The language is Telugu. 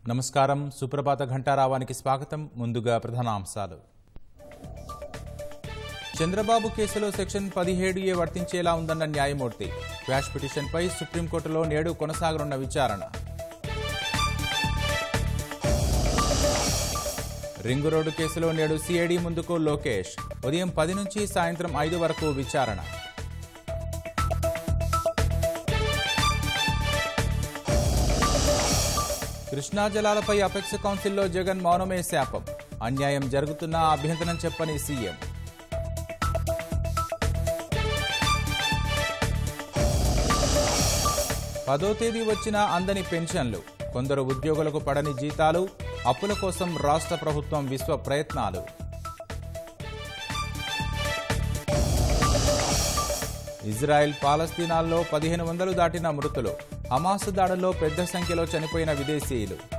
నమస్కారం సుప్రభాత ఘంటారావానికి స్వాగతం ముందుగా ప్రధానాంశాలు చంద్రబాబు కేసులో సెక్షన్ పదిహేడు ఏ వర్తించేలా ఉందన్న న్యాయమూర్తి క్వాష్ పిటిషన్పై సుప్రీంకోర్టులో నేడు కొనసాగనున్న విచారణ రింగు రోడ్డు కేసులో నేడు సిఐడి ముందుకు లోకేష్ ఉదయం పది నుంచి సాయంత్రం ఐదు వరకు విచారణ కృష్ణా జలాలపై అపెక్స్ కౌన్సిల్లో జగన్ మౌనమే శాపం అన్యాయం జరుగుతున్నా అభ్యంతరం చెప్పని సీఎం పదో తేదీ వచ్చిన అందని పెన్షన్లు కొందరు ఉద్యోగులకు పడని జీతాలు అప్పుల కోసం రాష్ట్ర ప్రభుత్వం విశ్వ ప్రయత్నాలు ఇజ్రాయెల్ పాలస్తీనాల్లో పదిహేను వందలు దాటిన మృతులు హమాస్ దాడుల్లో పెద్ద సంఖ్యలో చనిపోయిన విదేశీయులు